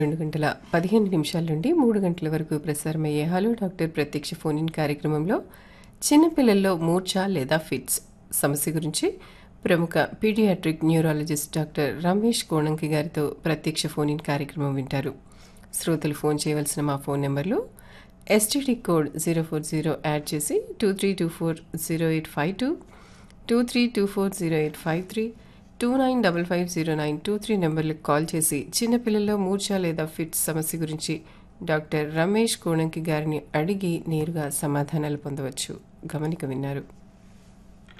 రెండు గంటల పదిహేను నిమిషాల నుండి మూడు గంటల వరకు ప్రసారమయ్యే హలో డాక్టర్ ప్రత్యక్ష ఫోన్ ఇన్ కార్యక్రమంలో చిన్నపిల్లల్లో మూర్ఛ లేదా ఫిట్స్ సమస్య గురించి ప్రముఖ paediatric neurologist doctor Ramesh Konanki గారితో ప్రత్యక్ష ఫోన్ ఇన్ కార్యక్రమం వింటారు శ్రోతలు ఫోన్ చేయవలసిన మా ఫోన్ నెంబర్లు STD code zero four zero add చేసి two three two four zero eight five two two three two four zero eight five three two nine double five zero nine two three నెంబర్లకు call చేసి చిన్నపిల్లల్లో మూర్ఛ లేదా fits సమస్య గురించి doctor Ramesh కోణంకి గారిని అడిగి నేరుగా సమాధానాలు పొందవచ్చు గమనిక విన్నారు